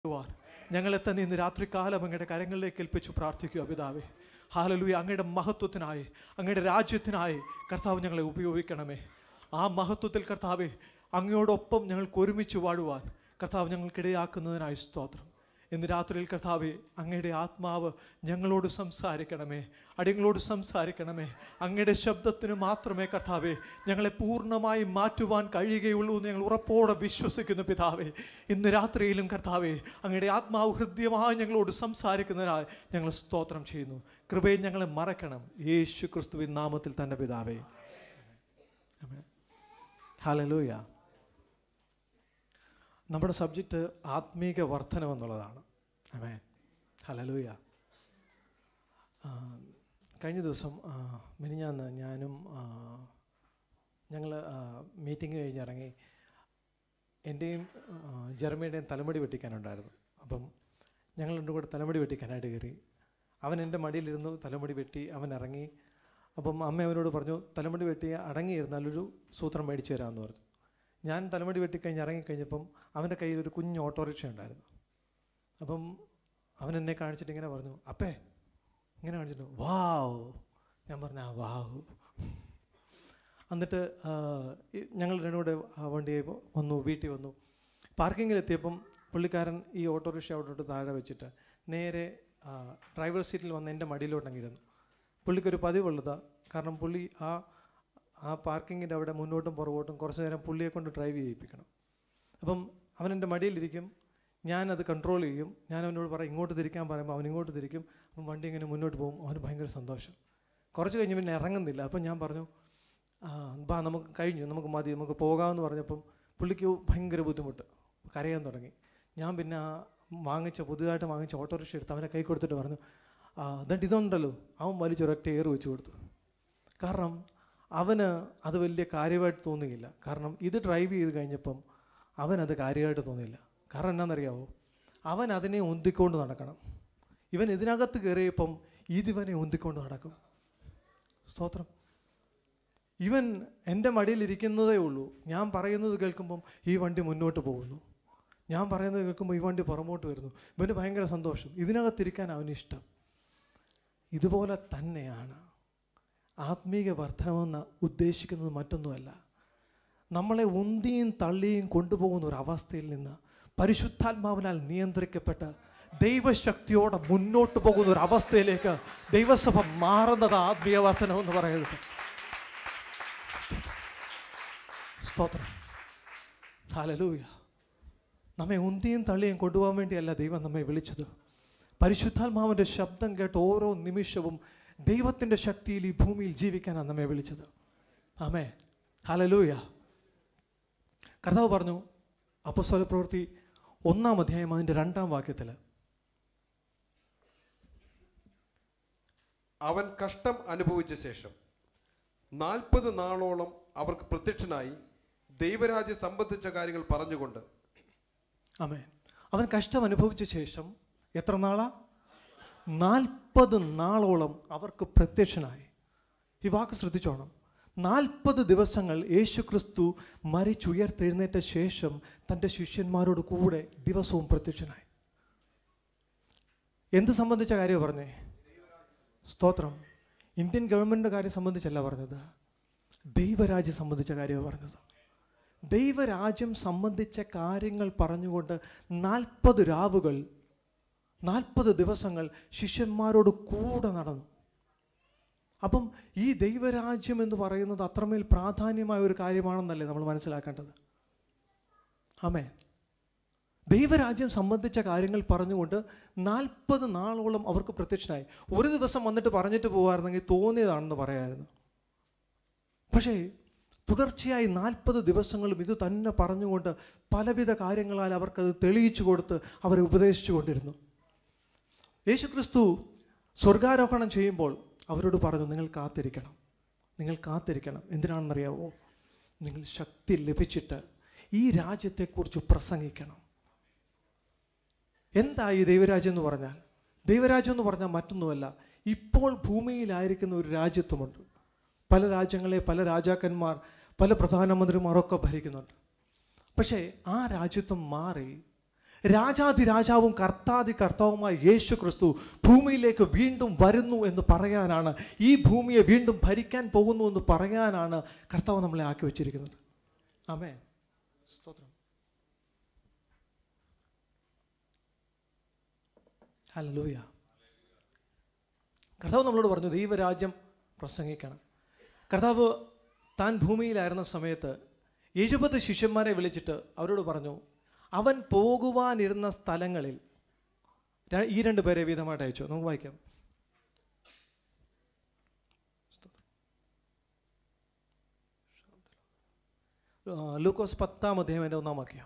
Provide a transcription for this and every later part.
ചെയ്യുവാൻ ഞങ്ങളെ തന്നെ ഇന്ന് രാത്രികാലം അങ്ങയുടെ കരങ്ങളിലേക്ക് ഏൽപ്പിച്ചു പ്രാർത്ഥിക്കുക പിതാവേ ഹാലലൂയ അങ്ങയുടെ മഹത്വത്തിനായി അങ്ങയുടെ രാജ്യത്തിനായി കർത്താവ് ഞങ്ങളെ ഉപയോഗിക്കണമേ ആ മഹത്വത്തിൽ കർത്താവെ അങ്ങയോടൊപ്പം ഞങ്ങൾക്ക് ഒരുമിച്ച് വാഴുവാൻ കർത്താവ് ഞങ്ങൾക്കിടയാക്കുന്നതിനായി സ്തോത്രം ഇന്ന് രാത്രിയിൽ കർത്താവെ അങ്ങയുടെ ആത്മാവ് ഞങ്ങളോട് സംസാരിക്കണമേ അടിയങ്ങളോട് സംസാരിക്കണമേ അങ്ങയുടെ ശബ്ദത്തിന് മാത്രമേ കർത്താവെ ഞങ്ങളെ പൂർണ്ണമായി മാറ്റുവാൻ കഴിയുകയുള്ളൂ എന്ന് ഞങ്ങൾ ഉറപ്പോടെ വിശ്വസിക്കുന്നു പിതാവേ ഇന്ന് രാത്രിയിലും കർത്താവെ അങ്ങയുടെ ആത്മാവ് ഹൃദ്യമായി ഞങ്ങളോട് സംസാരിക്കുന്നതിനായി ഞങ്ങൾ സ്തോത്രം ചെയ്യുന്നു കൃപയെ ഞങ്ങളെ മറക്കണം യേശു ക്രിസ്തുവിൻ നാമത്തിൽ തന്നെ പിതാവേ ഹലലൂയ നമ്മുടെ സബ്ജക്റ്റ് ആത്മീക വർധനം എന്നുള്ളതാണ് അമേ ഹലലൂയ കഴിഞ്ഞ ദിവസം ആ, മിനിഞ്ഞാന്ന് ഞാനും ഞങ്ങൾ മീറ്റിംഗ് കഴിഞ്ഞിറങ്ങി എൻ്റെയും ആ, ജെറമിയുടെയും തലമുടി വെട്ടിക്കാനുണ്ടായിരുന്നു അപ്പം ഞങ്ങൾ രണ്ടും കൂടെ തലമുടി വെട്ടിക്കാനായിട്ട് കയറി അവൻ എൻ്റെ മടിയിലിരുന്നു തലമുടി വെട്ടി അവൻ ഇറങ്ങി അപ്പം അമ്മ അവനോട് പറഞ്ഞു തലമുടി വെട്ടി അടങ്ങിയിരുന്നാൽ ഒരു സൂത്രം മേടിച്ചു തരാമെന്ന് പറഞ്ഞു ഞാൻ തലമുടി വെട്ടിക്കഴിഞ്ഞ് ഇറങ്ങിക്കഴിഞ്ഞപ്പം അവൻ്റെ കയ്യിൽ ഒരു കുഞ്ഞ് ഓട്ടോറിക്ഷ ഉണ്ടായിരുന്നു അപ്പം അവൻ എന്നെ കാണിച്ചിട്ട് ഇങ്ങനെ പറഞ്ഞു അപ്പേ ഇങ്ങനെ കാണിച്ചിട്ട് വാവ് ഞാൻ പറഞ്ഞു ആ വാവ് എന്നിട്ട് ആ, ഈ ഞങ്ങൾ രണ്ടും കൂടെ ആ വണ്ടി വന്നു വീട്ടിൽ വന്നു പാർക്കിങ്ങിലെത്തിയപ്പം പുള്ളിക്കാരൻ ഈ ഓട്ടോറിക്ഷ അവിടോട്ട് താഴെ വെച്ചിട്ട് നേരെ ആ, ഡ്രൈവർ സീറ്റിൽ വന്ന് എൻ്റെ മടിയിലോട്ടങ്ങിരുന്നു പുള്ളിക്കൊരു പതിവുള്ളതാണ് കാരണം പുള്ളി ആ ആ പാർക്കിങ്ങിൻ്റെ അവിടെ മുന്നോട്ടും പുറകോട്ടും കുറച്ച് നേരം പുള്ളിയെ കൊണ്ട് ഡ്രൈവ് ചെയ്യിപ്പിക്കണം അപ്പം അവൻ എൻ്റെ മടിയിലിരിക്കും ഞാനത് കൺട്രോൾ ചെയ്യും ഞാൻ അവനോട് പറയും ഇങ്ങോട്ട് തിരിക്കാൻ പറയുമ്പോൾ അവൻ ഇങ്ങോട്ട് തിരിക്കും അപ്പം വണ്ടി ഇങ്ങനെ മുന്നോട്ട് പോകും അവന് ഭയങ്കര സന്തോഷം കുറച്ച് കഴിഞ്ഞ് പിന്നെ ഇറങ്ങുന്നില്ല അപ്പം ഞാൻ പറഞ്ഞു ആ ബാ നമുക്ക് കഴിഞ്ഞു നമുക്ക് മതി നമുക്ക് പോകാമെന്ന് പറഞ്ഞപ്പം പുള്ളിക്ക് ഭയങ്കര ബുദ്ധിമുട്ട് കരയാൻ തുടങ്ങി ഞാൻ പിന്നെ ആ വാങ്ങിച്ച പുതുതായിട്ട് വാങ്ങിച്ച ഓട്ടോറിക്ഷ എടുത്ത് അവനെ കൈ കൊടുത്തിട്ട് പറഞ്ഞു ആ എന്നിട്ട് ഇതുണ്ടല്ലോ അവൻ വലിച്ചൊരൊറ്റ ഏറ് വെച്ച് കൊടുത്തു കാരണം അവന് അത് വലിയ കാര്യമായിട്ട് തോന്നിയില്ല കാരണം ഇത് ഡ്രൈവ് ചെയ്ത് കഴിഞ്ഞപ്പം അവനത് കാര്യമായിട്ട് തോന്നിയില്ല കാരണം എന്നാണെന്നറിയാവോ അവൻ അതിനെ ഉന്തിക്കൊണ്ട് നടക്കണം ഇവൻ ഇതിനകത്ത് കയറിയപ്പം ഇതിവനെ ഉന്തിക്കൊണ്ട് നടക്കും സ്തോത്രം ഇവൻ എൻ്റെ മടിയിലിരിക്കുന്നതേ ഉള്ളൂ ഞാൻ പറയുന്നത് കേൾക്കുമ്പം ഈ വണ്ടി മുന്നോട്ട് പോകുന്നു ഞാൻ പറയുന്നത് കേൾക്കുമ്പോൾ ഈ വണ്ടി പുറമോട്ട് വരുന്നു ഇവന് ഭയങ്കര സന്തോഷം ഇതിനകത്തിരിക്കാൻ അവന് ഇഷ്ടം ഇതുപോലെ തന്നെയാണ് ആത്മീക വർധനമെന്ന് ഉദ്ദേശിക്കുന്നത് മറ്റൊന്നുമല്ല നമ്മളെ ഉന്തിയും തള്ളിയും കൊണ്ടുപോകുന്ന ഒരു അവസ്ഥയിൽ നിന്ന് പരിശുദ്ധാത്മാവിനാൽ നിയന്ത്രിക്കപ്പെട്ട ദൈവശക്തിയോടെ മുന്നോട്ട് പോകുന്ന ഒരു അവസ്ഥയിലേക്ക് ദൈവസഭ മാറുന്നത് ആത്മീയ വർധനം എന്ന് പറയുന്നത് സ്തോത്രം ഹാലലൂയ നമ്മെ ഉന്തിയും തള്ളിയും കൊണ്ടുപോകാൻ വേണ്ടിയല്ല ദൈവം നമ്മെ വിളിച്ചത് പരിശുദ്ധാത്മാവിൻ്റെ ശബ്ദം കേട്ട് ഓരോ നിമിഷവും ദൈവത്തിൻ്റെ ശക്തിയിൽ ഈ ഭൂമിയിൽ ജീവിക്കാനാണ് നമ്മെ വിളിച്ചത് ആമേ ഹലലൂയ കർത്താവ് പറഞ്ഞു അപ്പസ്വല പ്രവൃത്തി ഒന്നാം അധ്യായം അതിൻ്റെ രണ്ടാം വാക്യത്തിൽ അവൻ കഷ്ടം അനുഭവിച്ച ശേഷം നാൽപ്പത് നാളോളം അവർക്ക് പ്രത്യക്ഷനായി ദൈവരാജ്യം സംബന്ധിച്ച കാര്യങ്ങൾ പറഞ്ഞുകൊണ്ട് ആമേ അവൻ കഷ്ടം അനുഭവിച്ച ശേഷം എത്ര നാളാ നാൽപ്പത് നാളോളം അവർക്ക് പ്രത്യക്ഷനായി ഈ വാക്ക് ശ്രദ്ധിച്ചോണം നാൽപ്പത് ദിവസങ്ങൾ യേശു ക്രിസ്തു മരിച്ചുയർത്തെഴുന്നേറ്റ ശേഷം തൻ്റെ ശിഷ്യന്മാരോട് കൂടെ ദിവസവും പ്രത്യക്ഷനായി എന്ത് സംബന്ധിച്ച കാര്യം പറഞ്ഞേ സ്തോത്രം ഇന്ത്യൻ ഗവൺമെൻറ്റിൻ്റെ കാര്യം സംബന്ധിച്ചല്ല പറഞ്ഞത് ദൈവരാജ്യം സംബന്ധിച്ച കാര്യമാണ് പറഞ്ഞത് ദൈവരാജ്യം സംബന്ധിച്ച കാര്യങ്ങൾ പറഞ്ഞുകൊണ്ട് നാൽപ്പത് രാവുകൾ നാൽപ്പത് ദിവസങ്ങൾ ശിഷ്യന്മാരോട് കൂടെ നടന്നു അപ്പം ഈ ദൈവരാജ്യം എന്ന് പറയുന്നത് അത്രമേൽ പ്രാധാന്യമായ ഒരു കാര്യമാണെന്നല്ലേ നമ്മൾ മനസ്സിലാക്കേണ്ടത് ആമേ ദൈവരാജ്യം സംബന്ധിച്ച കാര്യങ്ങൾ പറഞ്ഞുകൊണ്ട് നാൽപ്പത് നാളോളം അവർക്ക് പ്രത്യക്ഷനായി ഒരു ദിവസം വന്നിട്ട് പറഞ്ഞിട്ട് പോകുമായിരുന്നെങ്കിൽ തോന്നിയതാണെന്ന് പറയായിരുന്നു പക്ഷേ തുടർച്ചയായി നാൽപ്പത് ദിവസങ്ങളും ഇത് തന്നെ പറഞ്ഞുകൊണ്ട് പലവിധ കാര്യങ്ങളാൽ അവർക്കത് തെളിയിച്ചു കൊടുത്ത് അവരെ ഉപദേശിച്ചു കൊണ്ടിരുന്നു യേശുക്രിസ്തു സ്വർഗാരോഹണം ചെയ്യുമ്പോൾ അവരോട് പറഞ്ഞു നിങ്ങൾ കാത്തിരിക്കണം നിങ്ങൾ കാത്തിരിക്കണം എന്തിനാണെന്നറിയാവോ നിങ്ങൾ ശക്തി ലഭിച്ചിട്ട് ഈ രാജ്യത്തെക്കുറിച്ച് പ്രസംഗിക്കണം എന്താ ഈ ദൈവരാജ്യം എന്ന് പറഞ്ഞാൽ ദൈവരാജ്യം എന്ന് പറഞ്ഞാൽ മറ്റൊന്നുമല്ല ഇപ്പോൾ ഭൂമിയിലായിരിക്കുന്ന ഒരു രാജ്യത്വമുണ്ട് പല രാജ്യങ്ങളെ പല രാജാക്കന്മാർ പല പ്രധാനമന്ത്രിമാരൊക്കെ ഭരിക്കുന്നുണ്ട് പക്ഷേ ആ രാജ്യത്വം മാറി രാജാതിരാജാവും കർത്താതി കർത്താവുമായ യേശു ക്രിസ്തു ഭൂമിയിലേക്ക് വീണ്ടും വരുന്നു എന്ന് പറയാനാണ് ഈ ഭൂമിയെ വീണ്ടും ഭരിക്കാൻ പോകുന്നു എന്ന് പറയാനാണ് കർത്താവ് നമ്മളെ ആക്കി വെച്ചിരിക്കുന്നത് ആമേ സ്തോത്രം ഹല്ലേലൂയ കർത്താവ് നമ്മളോട് പറഞ്ഞു ദൈവരാജ്യം പ്രസംഗിക്കണം കർത്താവ് താൻ ഭൂമിയിലായിരുന്ന സമയത്ത് എഴുപത് ശിഷ്യന്മാരെ വിളിച്ചിട്ട് അവരോട് പറഞ്ഞു അവൻ പോകുവാനിരുന്ന സ്ഥലങ്ങളിൽ ര- ഈ രണ്ട് പേരെ വീതമായിട്ട് അയച്ചു നമുക്ക് വായിക്കാം ആ, ലൂക്കോസ് പത്താം അധ്യായം എൻ്റെ ഒന്നാം വാക്യം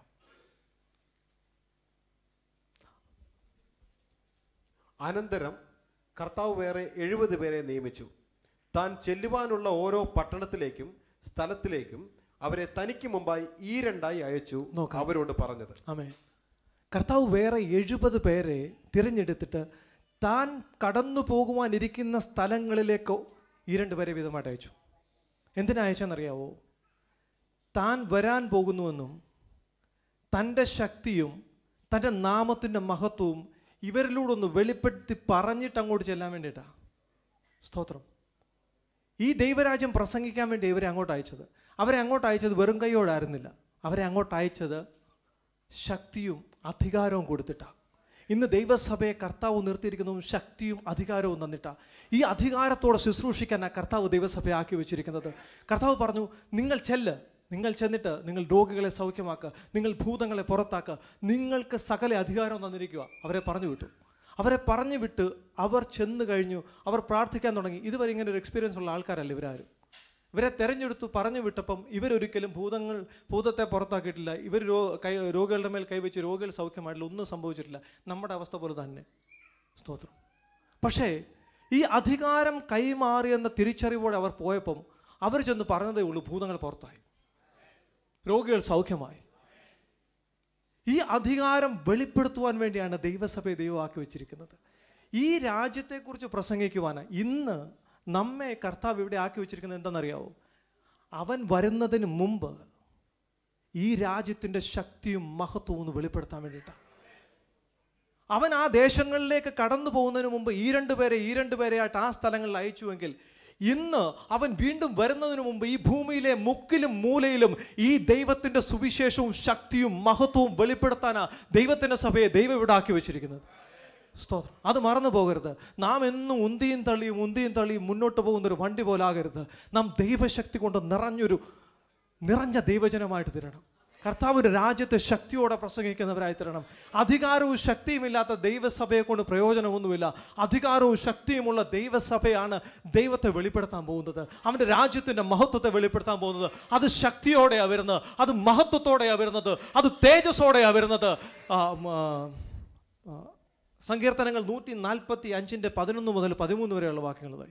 അനന്തരം കർത്താവ് വേറെ എഴുപത് പേരെ നിയമിച്ചു താൻ ചെല്ലുവാനുള്ള ഓരോ പട്ടണത്തിലേക്കും സ്ഥലത്തിലേക്കും അവരെ തനിക്ക് മുമ്പായി ഈ രണ്ടായി അയച്ചു നോക്കാം. അവരോട് പറഞ്ഞത് ആമേ കർത്താവ് വേറെ എഴുപത് പേരെ തിരഞ്ഞെടുത്തിട്ട് താൻ കടന്നു പോകുവാനിരിക്കുന്ന സ്ഥലങ്ങളിലേക്ക് ഈ രണ്ട് പേരെ വീതമായിട്ട് അയച്ചു എന്തിനാ അയച്ചെന്നറിയാവോ താൻ വരാൻ പോകുന്നുവെന്നും തൻ്റെ ശക്തിയും തൻ്റെ നാമത്തിൻ്റെ മഹത്വവും ഇവരിലൂടെ ഒന്ന് വെളിപ്പെടുത്തി പറഞ്ഞിട്ട് അങ്ങോട്ട് ചെല്ലാൻ വേണ്ടിയിട്ടാണ് സ്തോത്രം ഈ ദൈവരാജ്യം പ്രസംഗിക്കാൻ വേണ്ടി ഇവരെ അങ്ങോട്ട് അയച്ചത് അവരെ അങ്ങോട്ട് അയച്ചത് വെറും കൈയോടായിരുന്നില്ല അവരെ അങ്ങോട്ട് അയച്ചത് ശക്തിയും അധികാരവും കൊടുത്തിട്ടാണ് ഇന്ന് ദൈവസഭയെ കർത്താവ് നിർത്തിയിരിക്കുന്നതും ശക്തിയും അധികാരവും തന്നിട്ടാണ് ഈ അധികാരത്തോടെ ശുശ്രൂഷിക്കാൻ ആ കർത്താവ് ദൈവസഭയെ ആക്കി വെച്ചിരിക്കുന്നത് കർത്താവ് പറഞ്ഞു നിങ്ങൾ ചെല്ല് നിങ്ങൾ ചെന്നിട്ട് നിങ്ങൾ രോഗികളെ സൗഖ്യമാക്കുക നിങ്ങൾ ഭൂതങ്ങളെ പുറത്താക്കുക നിങ്ങൾക്ക് സകല അധികാരവും തന്നിരിക്കുക അവരെ പറഞ്ഞു വിട്ടു അവരെ പറഞ്ഞു വിട്ട് അവർ ചെന്ന് കഴിഞ്ഞു അവർ പ്രാർത്ഥിക്കാൻ തുടങ്ങി ഇതുവരെ ഇങ്ങനെ ഒരു എക്സ്പീരിയൻസ് ഉള്ള ആൾക്കാരല്ല ഇവരാരും ഇവരെ തെരഞ്ഞെടുത്തു പറഞ്ഞു വിട്ടപ്പം ഇവരൊരിക്കലും ഭൂതങ്ങൾ ഭൂതത്തെ പുറത്താക്കിയിട്ടില്ല ഇവർ രോ കൈ രോഗികളുടെ മേൽ കൈവച്ച് രോഗികൾ സൗഖ്യമായിട്ടില്ല ഒന്നും സംഭവിച്ചിട്ടില്ല നമ്മുടെ അവസ്ഥ പോലെ തന്നെ സ്തോത്രം പക്ഷേ ഈ അധികാരം കൈമാറിയെന്ന തിരിച്ചറിവോടെ അവർ പോയപ്പം അവർ ചെന്ന് പറഞ്ഞതേ ഉള്ളൂ ഭൂതങ്ങൾ പുറത്തായി രോഗികൾ സൗഖ്യമായി ഈ അധികാരം വെളിപ്പെടുത്തുവാൻ വേണ്ടിയാണ് ദൈവസഭയെ ദൈവമാക്കി വെച്ചിരിക്കുന്നത് ഈ രാജ്യത്തെക്കുറിച്ച് പ്രസംഗിക്കുവാനാണ് ഇന്ന് നമ്മെ കർത്താവ് ഇവിടെ ആക്കി വെച്ചിരിക്കുന്നത് എന്താണെന്നറിയാവോ അവൻ വരുന്നതിന് മുമ്പ് ഈ രാജ്യത്തിൻ്റെ ശക്തിയും മഹത്വവും ഒന്ന് വെളിപ്പെടുത്താൻ വേണ്ടിയിട്ടാണ് അവൻ ആ ദേശങ്ങളിലേക്ക് കടന്നു പോകുന്നതിന് മുമ്പ് ഈ രണ്ട് പേരെ ഈ രണ്ട് പേരെയായിട്ട് ആ സ്ഥലങ്ങളിൽ അയച്ചുവെങ്കിൽ ഇന്ന് അവൻ വീണ്ടും വരുന്നതിന് മുമ്പ് ഈ ഭൂമിയിലെ മുക്കിലും മൂലയിലും ഈ ദൈവത്തിൻ്റെ സുവിശേഷവും ശക്തിയും മഹത്വവും വെളിപ്പെടുത്താനാ ദൈവത്തിൻ്റെ സഭയെ ദൈവം ഇവിടെ ആക്കി വെച്ചിരിക്കുന്നത് സ്തോത്രം അത് മറന്നു പോകരുത് നാം എന്നും ഉന്തിയും തള്ളിയും ഉന്തിയും തള്ളിയും മുന്നോട്ട് പോകുന്ന ഒരു വണ്ടി പോലാകരുത് നാം ദൈവശക്തി കൊണ്ട് നിറഞ്ഞൊരു നിറഞ്ഞ ദൈവജനമായിട്ട് തീരണം കർത്താവിൻ്റെ രാജ്യത്തെ ശക്തിയോടെ പ്രസംഗിക്കുന്നവരായി തീരണം അധികാരവും ശക്തിയുമില്ലാത്ത ദൈവസഭയെ കൊണ്ട് പ്രയോജനമൊന്നുമില്ല അധികാരവും ശക്തിയുമുള്ള ദൈവസഭയാണ് ദൈവത്തെ വെളിപ്പെടുത്താൻ പോകുന്നത് അവൻ്റെ രാജ്യത്തിൻ്റെ മഹത്വത്തെ വെളിപ്പെടുത്താൻ പോകുന്നത് അത് ശക്തിയോടെയാണ് വരുന്നത് അത് മഹത്വത്തോടെയാണ് വരുന്നത് അത് തേജസ്സോടെയാണ് വരുന്നത് ആ, ഉം, ആ, ആ, സങ്കീർത്തനങ്ങൾ നൂറ്റി നാൽപ്പത്തി അഞ്ചിൻ്റെ പതിനൊന്ന് മുതൽ പതിമൂന്ന് വരെയുള്ള വാക്യങ്ങളായി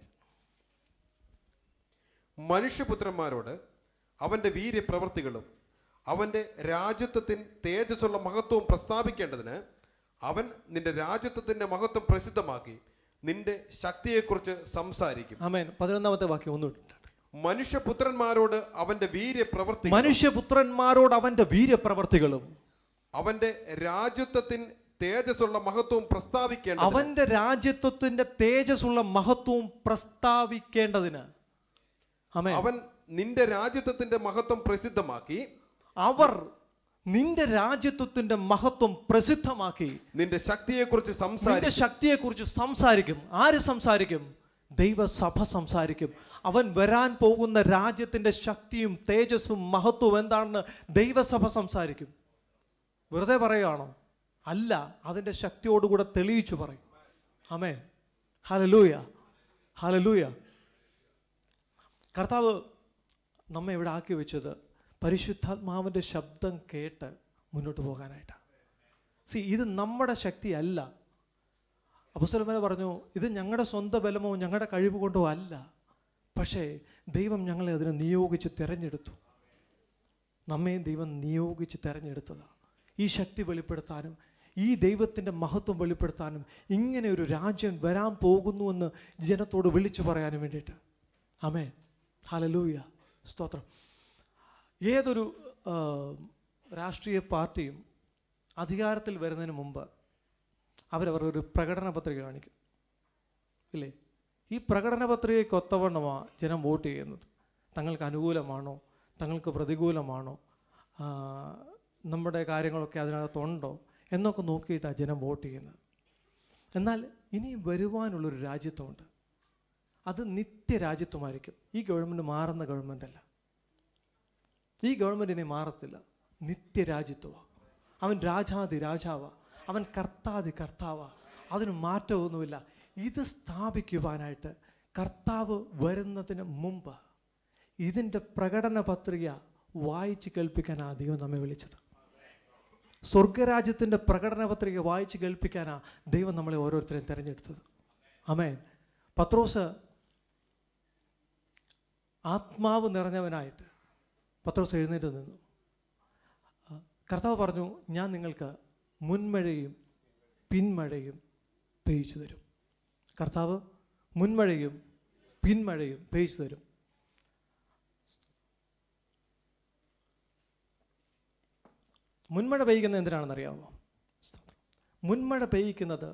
മനുഷ്യപുത്രന്മാരോട് അവന്റെ വീര്യപ്രവർത്തികളും അവന്റെ രാജ്യത്വത്തിൻ തേജസ്സുള്ള മഹത്വവും പ്രസ്താവിക്കേണ്ടതിന് അവൻ നിന്റെ രാജ്യത്വത്തിന്റെ മഹത്വം പ്രസിദ്ധമാക്കി നിന്റെ ശക്തിയെക്കുറിച്ച് സംസാരിക്കും ആമേൻ പതിനൊന്നാമത്തെ വാക്യം ഒന്നും മനുഷ്യപുത്രന്മാരോട് അവന്റെ വീര്യപ്രവർത്തി മനുഷ്യപുത്രന്മാരോട് അവന്റെ വീര്യപ്രവർത്തികളും അവന്റെ രാജ്യത്വത്തിൻ തേജസ്സുള്ള മഹത്വവും പ്രസ്താവിക്കേണ്ടതിന് അവന്റെ രാജ്യത്വത്തിന്റെ തേജസ്സുള്ള മഹത്വവും പ്രസ്താവിക്കേണ്ടതിന് ആമേൻ അവൻ നിന്റെ രാജ്യത്വത്തിന്റെ മഹത്വം പ്രസിദ്ധമാക്കി അവർ നിന്റെ രാജ്യത്വത്തിന്റെ മഹത്വം പ്രസിദ്ധമാക്കി നിന്റെ ശക്തിയെക്കുറിച്ച് നിന്റെ സംസാരിക്കും ശക്തിയെക്കുറിച്ച് സംസാരിക്കും ആര് സംസാരിക്കും ദൈവസഭ സംസാരിക്കും അവൻ വരാൻ പോകുന്ന രാജ്യത്തിന്റെ ശക്തിയും തേജസ്സും മഹത്വവും എന്താണെന്ന് ദൈവസഭ സംസാരിക്കും വെറുതെ പറയുകയാണോ അല്ല അതിൻ്റെ ശക്തിയോടുകൂടെ തെളിയിച്ചു പറയും അമേ ഹലലൂയ ഹലലൂയ കർത്താവ് നമ്മെ ഇവിടെ ആക്കി വെച്ചത് പരിശുദ്ധാത്മാവിൻ്റെ ശബ്ദം കേട്ട് മുന്നോട്ട് പോകാനായിട്ടാണ് സി ഇത് നമ്മുടെ ശക്തിയല്ല അപ്പസ്വലമേല പറഞ്ഞു ഇത് ഞങ്ങളുടെ സ്വന്തം ബലമോ ഞങ്ങളുടെ കഴിവ് കൊണ്ടോ അല്ല പക്ഷേ ദൈവം ഞങ്ങളെ അതിനെ നിയോഗിച്ച് തിരഞ്ഞെടുത്തു നമ്മെ ദൈവം നിയോഗിച്ച് തിരഞ്ഞെടുത്തതാണ് ഈ ശക്തി വെളിപ്പെടുത്താനും ഈ ദൈവത്തിൻ്റെ മഹത്വം വെളിപ്പെടുത്താനും ഇങ്ങനെ ഒരു രാജ്യം വരാൻ പോകുന്നുവെന്ന് ജനത്തോട് വിളിച്ചു പറയാനും വേണ്ടിയിട്ട് അമേ ഹലലൂയ സ്തോത്രം ഏതൊരു ആ, രാഷ്ട്രീയ പാർട്ടിയും അധികാരത്തിൽ വരുന്നതിന് മുമ്പ് അവരവർ ഒരു പ്രകടന പത്രിക കാണിക്കും ഇല്ലേ ഈ പ്രകടന പത്രികയ്ക്ക് ഒത്തവണ്ണമാണ് ജനം വോട്ട് ചെയ്യുന്നത് തങ്ങൾക്ക് അനുകൂലമാണോ തങ്ങൾക്ക് പ്രതികൂലമാണോ ആ, നമ്മുടെ കാര്യങ്ങളൊക്കെ അതിനകത്തുണ്ടോ എന്നൊക്കെ നോക്കിയിട്ടാണ് ജനം വോട്ട് ചെയ്യുന്നത് എന്നാൽ ഇനി വരുവാനുള്ളൊരു രാജ്യത്വമുണ്ട് അത് നിത്യരാജ്യത്വമായിരിക്കും ഈ ഗവൺമെൻറ് മാറുന്ന ഗവൺമെൻറ് അല്ല ഈ ഗവൺമെൻറ് ഇനി മാറത്തില്ല നിത്യരാജ്യത്വമാണ് അവൻ രാജാതി രാജാവാ അവൻ കർത്താതി കർത്താവാ അതിന് മാറ്റമൊന്നുമില്ല ഇത് സ്ഥാപിക്കുവാനായിട്ട് കർത്താവ് വരുന്നതിന് മുമ്പ് ഇതിൻ്റെ പ്രകടന പത്രിക വായിച്ച് കേൾപ്പിക്കാനാ ദൈവം നമ്മെ വിളിച്ചത് സ്വർഗരാജ്യത്തിൻ്റെ പ്രകടന പത്രിക വായിച്ച് കേൾപ്പിക്കാനാ ദൈവം നമ്മളെ ഓരോരുത്തരെയും തിരഞ്ഞെടുത്തത് അമേൻ പത്രോസ് ആത്മാവ് നിറഞ്ഞവനായിട്ട് പത്രോസ് എഴുന്നേറ്റ് നിന്നു ആ, കർത്താവ് പറഞ്ഞു ഞാൻ നിങ്ങൾക്ക് മുൻമഴയും പിന്മഴയും പെയ്ച്ചു തരും കർത്താവ് മുൻമഴയും പിന്മഴയും പെയ്ച്ചു തരും മുൻമഴ പെയ്യുന്നത് എന്തിനാണെന്ന് അറിയാമോ മുൻമഴ പെയ്യിക്കുന്നത്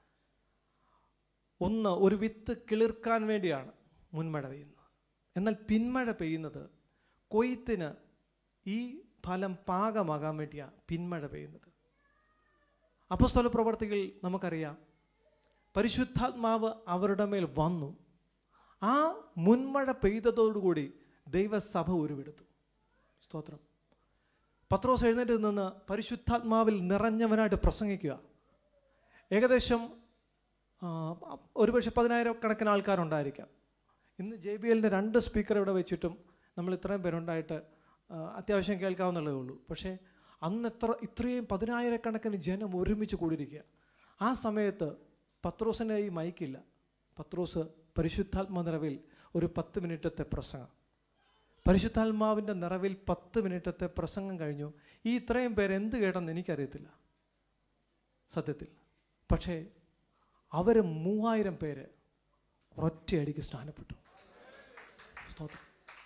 ഒന്ന് ഒരു വിത്ത് കിളിർക്കാൻ വേണ്ടിയാണ് മുൻമഴ പെയ്യുന്നത് എന്നാൽ പിന്മഴ പെയ്യുന്നത് കൊയ്ത്തിന് ഈ ഫലം പാകമാകാൻ വേണ്ടിയാണ് പിന്മഴ പെയ്യുന്നത് അപ്പസ്തല പ്രവർത്തികൾ നമുക്കറിയാം പരിശുദ്ധാത്മാവ് അവരുടെ മേൽ വന്നു ആ മുൻമഴ പെയ്തതോടുകൂടി ദൈവസഭ ഉരുവെടുത്തു സ്തോത്രം പത്രോസ് എഴുന്നേറ്റ് നിന്ന് പരിശുദ്ധാത്മാവിൽ നിറഞ്ഞവനായിട്ട് പ്രസംഗിക്കുക ഏകദേശം ആ, ഒരുപക്ഷെ പതിനായിരം കണക്കിന് ആൾക്കാരുണ്ടായിരിക്കാം ഇന്ന് ജെ ബി എല്ലിൻ്റെ രണ്ട് സ്പീക്കർ ഇവിടെ വെച്ചിട്ടും നമ്മൾ ഇത്രയും പേരുണ്ടായിട്ട് ആ, അത്യാവശ്യം കേൾക്കാവുന്നുള്ളതേ ഉള്ളൂ പക്ഷേ അന്ന് എത്ര ഇത്രയും പതിനായിരക്കണക്കിന് ജനം ഒരുമിച്ച് കൂടിയിരിക്കുക ആ സമയത്ത് പത്രോസിൻ്റെ ഈ മൈക്കില്ല പത്രോസ് പരിശുദ്ധാത്മ നിറവിൽ ഒരു പത്ത് മിനിറ്റത്തെ പ്രസംഗം പരിശുദ്ധാത്മാവിൻ്റെ നിറവിൽ പത്ത് മിനിറ്റത്തെ പ്രസംഗം കഴിഞ്ഞു ഈ ഇത്രയും പേര് എന്ത് കേട്ടെന്ന് എനിക്കറിയത്തില്ല സത്യത്തിൽ പക്ഷേ അവർ മൂവായിരം പേര് ഒറ്റയടിക്ക് സ്നാനപ്പെട്ടു സ്തോത്രം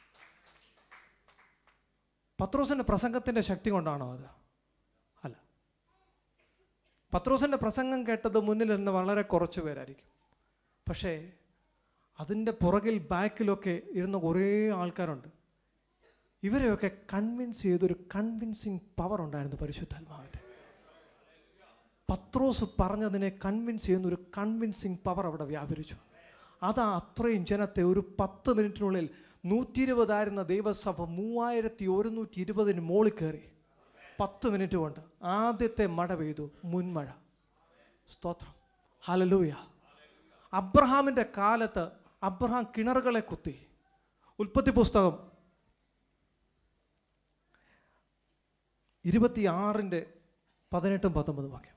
പത്രോസിൻ്റെ പ്രസംഗത്തിൻ്റെ ശക്തി കൊണ്ടാണോ അത് അല്ല പത്രോസിൻ്റെ പ്രസംഗം കേട്ടത് മുന്നിൽ നിന്ന് വളരെ കുറച്ച് പേരായിരിക്കും പക്ഷേ അതിൻ്റെ പുറകിൽ ബാക്കിലൊക്കെ ഇരുന്ന കുറേ ആൾക്കാരുണ്ട് ഇവരെയൊക്കെ കൺവിൻസ് ചെയ്തൊരു കൺവിൻസിങ് പവർ ഉണ്ടായിരുന്നു പരിശുദ്ധാത്മാവിൻ്റെ പത്രോസ് പറഞ്ഞതിനെ കൺവിൻസ് ചെയ്യുന്ന ഒരു കൺവിൻസിങ് പവർ അവിടെ വ്യാപരിച്ചു അതാ അത്രയും ജനത്തെ ഒരു പത്ത് മിനിറ്റിനുള്ളിൽ നൂറ്റി ഇരുപതായിരുന്ന ദൈവസഭ മൂവായിരത്തി ഒരുന്നൂറ്റി ഇരുപതിന് മോളിൽ കയറി പത്ത് മിനിറ്റ് കൊണ്ട് ആദ്യത്തെ മഴ പെയ്തു മുൻമഴ സ്തോത്രം ഹലലൂയ അബ്രഹാമിൻ്റെ കാലത്ത് അബ്രഹാം കിണറുകളെ കുത്തി ഉൽപ്പത്തി പുസ്തകം ഇരുപത്തിയാറിൻ്റെ പതിനെട്ടും പത്തൊമ്പതും വാക്യം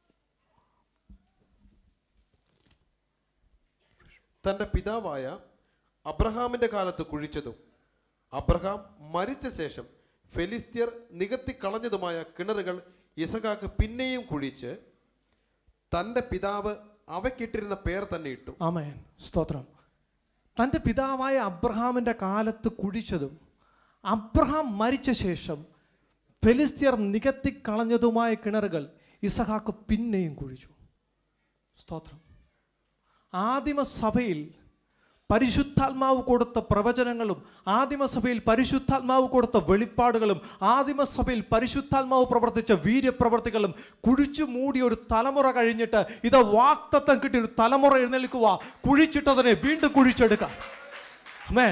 തന്റെ പിതാവായ അബ്രഹാമിന്റെ കാലത്ത് കുഴിച്ചതും അബ്രഹാം മരിച്ച ശേഷം ഫെലിസ്ത്യർ നികത്തിക്കളഞ്ഞതുമായ കിണറുകൾ ഇസഹാക്ക് പിന്നെയും കുഴിച്ച് തന്റെ പിതാവ് അവയ്ക്കിട്ടിരുന്ന പേർ തന്നെ ഇട്ടു ആമേൻ സ്തോത്രം തൻ്റെ പിതാവായ അബ്രഹാമിൻ്റെ കാലത്ത് കുഴിച്ചതും അബ്രഹാം മരിച്ച ശേഷം ഫെലിസ്ത്യർ നികത്തിക്കളഞ്ഞതുമായ കിണറുകൾ ഇസഹാക്ക് പിന്നെയും കുഴിച്ചു സ്തോത്രം ആദിമസഭയിൽ പരിശുദ്ധാത്മാവ് കൊടുത്ത പ്രവചനങ്ങളും ആദിമസഭയിൽ പരിശുദ്ധാത്മാവ് കൊടുത്ത വെളിപ്പാടുകളും ആദിമസഭയിൽ പരിശുദ്ധാത്മാവ് പ്രവർത്തിച്ച വീര്യപ്രവർത്തികളും കുഴിച്ചു മൂടിയ ഒരു തലമുറ കഴിഞ്ഞിട്ട് ഇത് വാക്തത്വം കിട്ടിയ ഒരു തലമുറ എഴുന്നേൽക്കുക കുഴിച്ചിട്ടതിനെ വീണ്ടും കുഴിച്ചെടുക്കാം അമേ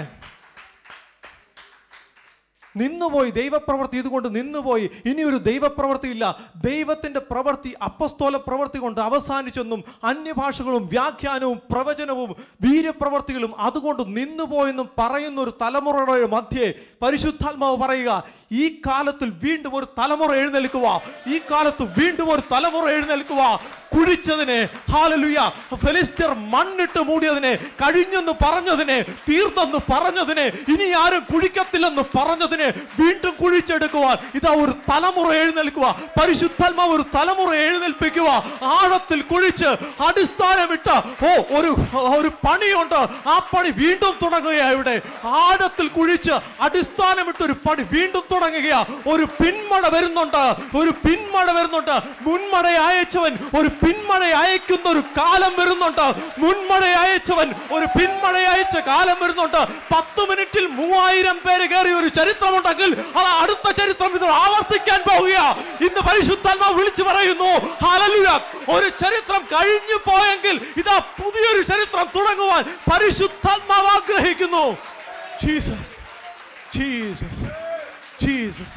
നിന്നുപോയി ദൈവപ്രവൃത്തി ഇതുകൊണ്ട് നിന്നുപോയി ഇനി ഒരു ദൈവപ്രവൃത്തി ഇല്ല ദൈവത്തിൻ്റെ പ്രവൃത്തി അപ്പസ്തോല പ്രവൃത്തി കൊണ്ട് അവസാനിച്ചെന്നും അന്യഭാഷകളും വ്യാഖ്യാനവും പ്രവചനവും വീര്യപ്രവർത്തികളും അതുകൊണ്ട് നിന്നുപോയെന്നും പറയുന്ന ഒരു തലമുറയുടെ മധ്യേ പരിശുദ്ധാത്മാവ് പറയുക ഈ കാലത്തിൽ വീണ്ടും ഒരു തലമുറ എഴുന്നേൽക്കുക ഈ കാലത്ത് വീണ്ടും ഒരു തലമുറ എഴുന്നേൽക്കുക കുഴിച്ചതിനെ ഹാലലുയ ഫെലിസ്തീർ മണ്ണിട്ട് മൂടിയതിനെ കഴിഞ്ഞെന്ന് പറഞ്ഞതിനെ തീർന്നെന്ന് പറഞ്ഞതിനെ ഇനി ആരും കുഴിക്കത്തില്ലെന്ന് പറഞ്ഞതിനെ വീണ്ടും കുഴിച്ചെടുക്കുവാൻ ഇതാ ഒരു തലമുറ എഴുന്നേൽക്കുക പരിശുദ്ധാത്മാവ് ഒരു തലമുറ എഴുന്നേൽപ്പിക്കുക ആഴത്തിൽ കുഴിച്ച് അടിസ്ഥാനമിട്ട ഓ ഒരു ഒരു പണിയുണ്ട് ആ പണി വീണ്ടും തുടങ്ങുകയാ ഇവിടെ ആഴത്തിൽ കുഴിച്ച് അടിസ്ഥാനമിട്ട് ഒരു പണി വീണ്ടും തുടങ്ങുകയാ ഒരു പിന്മഴ വരുന്നുണ്ട് ഒരു പിന്മഴ വരുന്നുണ്ട് മുൻമഴ അയച്ചവൻ ഒരു പിന്മഴ അയക്കുന്ന ഒരു കാലം വരുന്നുണ്ട് മുൻമഴ അയച്ചവൻ ഒരു പിന്മഴ അയച്ച കാലം വരുന്നുണ്ട് പത്ത് മിനിറ്റിൽ മൂവായിരം പേര് കയറിയ ഒരു ചരിത്രമുണ്ടെങ്കിൽ അത് അടുത്ത ചരിത്രം ഇത് ആവർത്തിക്കാൻ പോവുകയാ ഇന്ന് പരിശുദ്ധാത്മാവ് വിളിച്ചു പറയുന്നു ഹല്ലേലൂയ ഒരു ചരിത്രം കഴിഞ്ഞു പോയെങ്കിൽ ഇതാ പുതിയൊരു ചരിത്രം തുടങ്ങുവാൻ പരിശുദ്ധാത്മാവ് ആഗ്രഹിക്കുന്നു Jesus Jesus Jesus